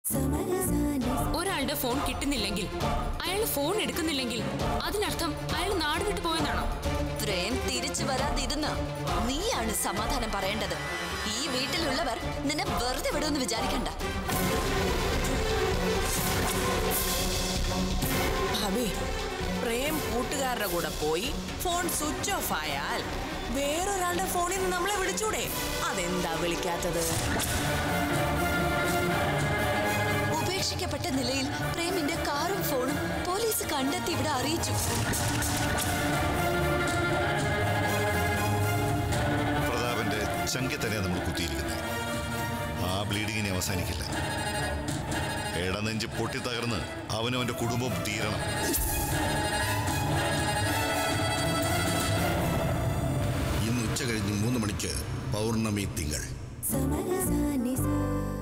ഒരാളുടെ ഫോൺ കിട്ടുന്നില്ലെങ്കിൽ അയാൾ ഫോൺ എടുക്കുന്നില്ലെങ്കിൽ അതിനർത്ഥം അയാൾ നാട് വിട്ടു പോയെന്നാണോ പ്രേം തിരിച്ചു വരാതിരുന്ന് നീയാണ് സമാധാനം പറയേണ്ടത് ഈ വീട്ടിലുള്ളവർ നിന്നെ വെറുതെ വിടുമെന്ന് വിചാരിക്കണ്ട ഭാബി പ്രേം കൂട്ടുകാരുടെ കൂടെ പോയി ഫോൺ സ്വിച്ച് ഓഫ് ആയാൽ വേറൊരാളുടെ ഫോണിൽ നിന്ന് നമ്മളെ വിളിച്ചൂടെ അതെന്താ വിളിക്കാത്തത് ഉപേക്ഷിക്കപ്പെട്ട നിലയിൽ പ്രേമിന്റെ കാറും ഫോണും പോലീസ് കണ്ടെത്തി ഇവിടെ അറിയിച്ചു പ്രതാപന്റെ ചങ്കി തന്നെ നമ്മൾ കുത്തിയിരിക്കുന്നത് ആ ബ്ലീഡിങ്ങിനെ അവസാനിക്കില്ല ഇടനെഞ്ച് പൊട്ടി തകർന്ന് അവനും അവന്റെ കുടുംബം തീരണം ഇന്ന് ഉച്ച കഴിഞ്ഞ് മൂന്ന് മണിക്ക് പൗർണമി തിങ്കൾ സമരസാനിസ